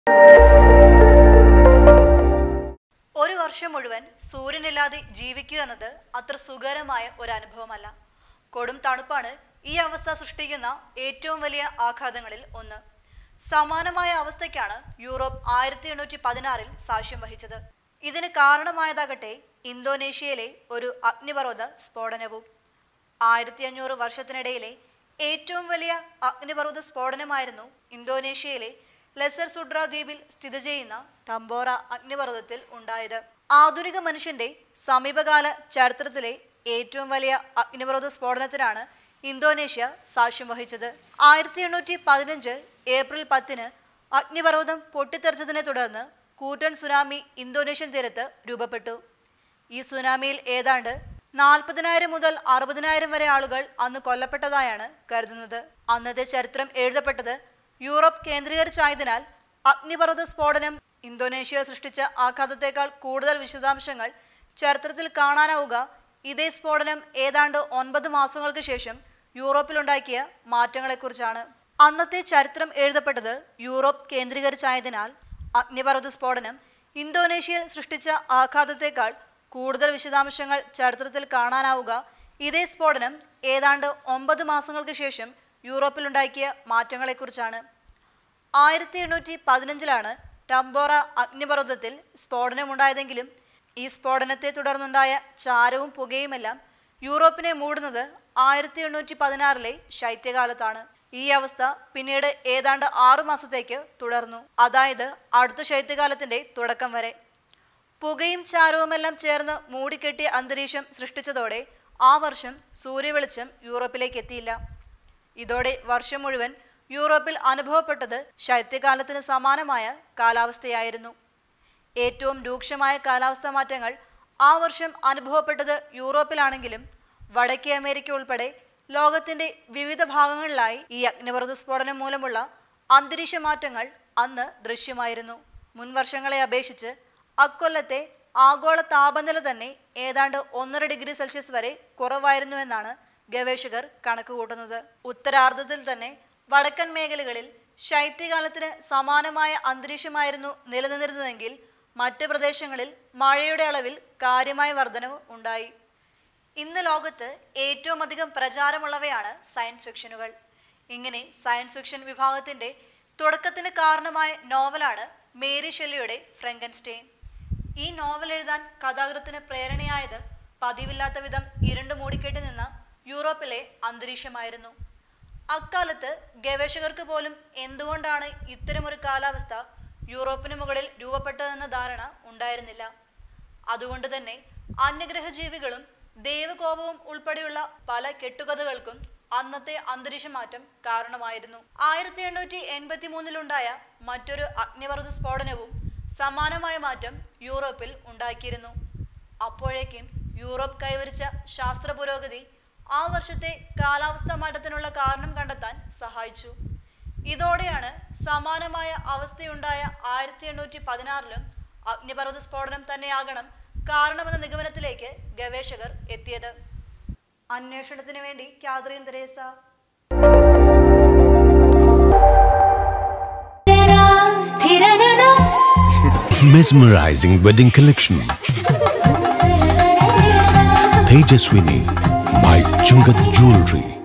ഒരു വർഷം മുഴുവൻ സൂര്യനില്ലാതെ ജീവിക്കുക എന്നത് അത്ര സുഖകരമായ ഒരു അനുഭവമല്ല കൊടും തണുപ്പാണ് ഈ അവസ്ഥ സൃഷ്ടിക്കുന്ന ഏറ്റവും വലിയ ആഘാതങ്ങളിൽ ഒന്ന് സമാനമായ അവസ്ഥയ്ക്കാണ് യൂറോപ്പ് ആയിരത്തി എണ്ണൂറ്റി പതിനാറിൽ സാക്ഷ്യം വഹിച്ചത് ഇതിന് കാരണമായതാകട്ടെ ഇന്തോനേഷ്യയിലെ ഒരു അഗ്നിപർവ്വത സ്ഫോടനവും ആയിരത്തി അഞ്ഞൂറ് വർഷത്തിനിടയിലെ ഏറ്റവും വലിയ അഗ്നിപർവ്വത സ്ഫോടനമായിരുന്നു ഇന്തോനേഷ്യയിലെ ലെസർ സുഡ്ര ദ്വീപിൽ സ്ഥിതി ചെയ്യുന്ന ടംബോറ അഗ്നിപർവ്വതത്തിൽ ഉണ്ടായത് ആധുനിക മനുഷ്യന്റെ സമീപകാല ചരിത്രത്തിലെ ഏറ്റവും വലിയ അഗ്നിപർവ്വത സ്ഫോടനത്തിനാണ് ഇന്തോനേഷ്യ സാക്ഷ്യം വഹിച്ചത് ആയിരത്തി എണ്ണൂറ്റി പതിനഞ്ച് ഏപ്രിൽ പത്തിന് അഗ്നിപർവ്വതം പൊട്ടിത്തെറിച്ചതിനെ തുടർന്ന് കൂറ്റൻ സുനാമി ഇന്തോനേഷ്യൻ തീരത്ത് രൂപപ്പെട്ടു ഈ സുനാമിയിൽ ഏതാണ്ട് നാൽപ്പതിനായിരം മുതൽ അറുപതിനായിരം വരെ ആളുകൾ അന്ന് കൊല്ലപ്പെട്ടതായാണ് കരുതുന്നത് അന്നത്തെ ചരിത്രം എഴുതപ്പെട്ടത് യൂറോപ്പ് കേന്ദ്രീകരിച്ചായതിനാൽ അഗ്നിപർവ്വത സ്ഫോടനം ഇന്തോനേഷ്യ സൃഷ്ടിച്ച ആഘാതത്തേക്കാൾ കൂടുതൽ വിശദാംശങ്ങൾ ചരിത്രത്തിൽ കാണാനാവുക ഇതേ സ്ഫോടനം ഏതാണ്ട് ഒൻപത് മാസങ്ങൾക്ക് ശേഷം യൂറോപ്പിലുണ്ടാക്കിയ മാറ്റങ്ങളെക്കുറിച്ചാണ് അന്നത്തെ ചരിത്രം എഴുതപ്പെട്ടത് യൂറോപ്പ് കേന്ദ്രീകരിച്ചായതിനാൽ അഗ്നിപർവ്വത സ്ഫോടനം ഇന്തോനേഷ്യയിൽ സൃഷ്ടിച്ച ആഘാതത്തേക്കാൾ കൂടുതൽ വിശദാംശങ്ങൾ ചരിത്രത്തിൽ കാണാനാവുക ഇതേ സ്ഫോടനം ഏതാണ്ട് ഒമ്പത് മാസങ്ങൾക്ക് ശേഷം യൂറോപ്പിലുണ്ടാക്കിയ മാറ്റങ്ങളെക്കുറിച്ചാണ് ആയിരത്തി എണ്ണൂറ്റി പതിനഞ്ചിലാണ് ടംബോറ അഗ്നിപർവ്വതത്തിൽ സ്ഫോടനമുണ്ടായതെങ്കിലും ഈ സ്ഫോടനത്തെ തുടർന്നുണ്ടായ ചാരവും പുകയുമെല്ലാം യൂറോപ്പിനെ മൂടുന്നത് ആയിരത്തി എണ്ണൂറ്റി പതിനാറിലെ ശൈത്യകാലത്താണ് ഈ അവസ്ഥ പിന്നീട് ഏതാണ്ട് ആറു മാസത്തേക്ക് തുടർന്നു അതായത് അടുത്ത ശൈത്യകാലത്തിന്റെ തുടക്കം വരെ പുകയും ചാരവുമെല്ലാം ചേർന്ന് മൂടിക്കെട്ടിയ അന്തരീക്ഷം സൃഷ്ടിച്ചതോടെ ആ വർഷം സൂര്യവെളിച്ചം യൂറോപ്പിലേക്ക് എത്തിയില്ല ഇതോടെ വർഷം മുഴുവൻ യൂറോപ്പിൽ അനുഭവപ്പെട്ടത് ശൈത്യകാലത്തിന് സമാനമായ കാലാവസ്ഥയായിരുന്നു ഏറ്റവും രൂക്ഷമായ കാലാവസ്ഥാ മാറ്റങ്ങൾ ആ വർഷം അനുഭവപ്പെട്ടത് യൂറോപ്പിലാണെങ്കിലും വടക്കേ അമേരിക്ക ഉൾപ്പെടെ ലോകത്തിന്റെ വിവിധ ഭാഗങ്ങളിലായി ഈ അഗ്നിപർവ്വത സ്ഫോടനം മൂലമുള്ള അന്തരീക്ഷ മാറ്റങ്ങൾ അന്ന് ദൃശ്യമായിരുന്നു മുൻ വർഷങ്ങളെ അപേക്ഷിച്ച് അക്കൊല്ലത്തെ ആഗോള താപനില തന്നെ ഏതാണ്ട് ഒന്നര ഡിഗ്രി സെൽഷ്യസ് വരെ കുറവായിരുന്നുവെന്നാണ് ഗവേഷകർ കണക്കുകൂട്ടുന്നത് ഉത്തരാർദ്ധത്തിൽ തന്നെ വടക്കൻ മേഖലകളിൽ ശൈത്യകാലത്തിന് സമാനമായ അന്തരീക്ഷമായിരുന്നു നിലനിന്നിരുന്നതെങ്കിൽ മറ്റ് പ്രദേശങ്ങളിൽ മഴയുടെ അളവിൽ കാര്യമായ വർധനവ് ഉണ്ടായി ഇന്ന് ലോകത്ത് ഏറ്റവും അധികം പ്രചാരമുള്ളവയാണ് സയൻസ് ഫിക്ഷനുകൾ ഇങ്ങനെ സയൻസ് ഫിക്ഷൻ വിഭാഗത്തിന്റെ തുടക്കത്തിന് കാരണമായ നോവലാണ് മേരി ഷെല്ലിയുടെ ഫ്രങ്കൻസ്റ്റെയിൻ ഈ നോവൽ എഴുതാൻ കഥാകൃത്തിന് പ്രേരണയായത് പതിവില്ലാത്ത വിധം ഇരുണ്ട് മൂടിക്കെട്ടി നിന്ന യൂറോപ്പിലെ അന്തരീക്ഷമായിരുന്നു അക്കാലത്ത് ഗവേഷകർക്ക് പോലും എന്തുകൊണ്ടാണ് ഇത്തരമൊരു കാലാവസ്ഥ യൂറോപ്പിന് മുകളിൽ രൂപപ്പെട്ടതെന്ന ധാരണ ഉണ്ടായിരുന്നില്ല അതുകൊണ്ട് തന്നെ അന്യഗ്രഹ ജീവികളും ദൈവകോപവും ഉൾപ്പെടെയുള്ള പല കെട്ടുകഥകൾക്കും അന്നത്തെ അന്തരീക്ഷ മാറ്റം കാരണമായിരുന്നു ആയിരത്തി എണ്ണൂറ്റി എൺപത്തി മൂന്നിലുണ്ടായ മറ്റൊരു അഗ്നിപർവ്വത സ്ഫോടനവും സമാനമായ മാറ്റം യൂറോപ്പിൽ ഉണ്ടാക്കിയിരുന്നു അപ്പോഴേക്കും യൂറോപ്പ് കൈവരിച്ച ശാസ്ത്ര പുരോഗതി ആ വർഷത്തെ കാലാവസ്ഥാ മാറ്റത്തിനുള്ള കാരണം കണ്ടെത്താൻ സഹായിച്ചു ഇതോടെയാണ് സമാനമായ അവസ്ഥയുണ്ടായ ആയിരത്തി എണ്ണൂറ്റി പതിനാറിലും അഗ്നിപർവ്വത സ്ഫോടനം തന്നെയാകണം കാരണമെന്ന നിഗമനത്തിലേക്ക് ഗവേഷകർ എത്തിയത് അന്വേഷണത്തിന് വേണ്ടി Catherine Theresa Mesmerizing wedding collection. Tejaswini by Chungat Jewelry.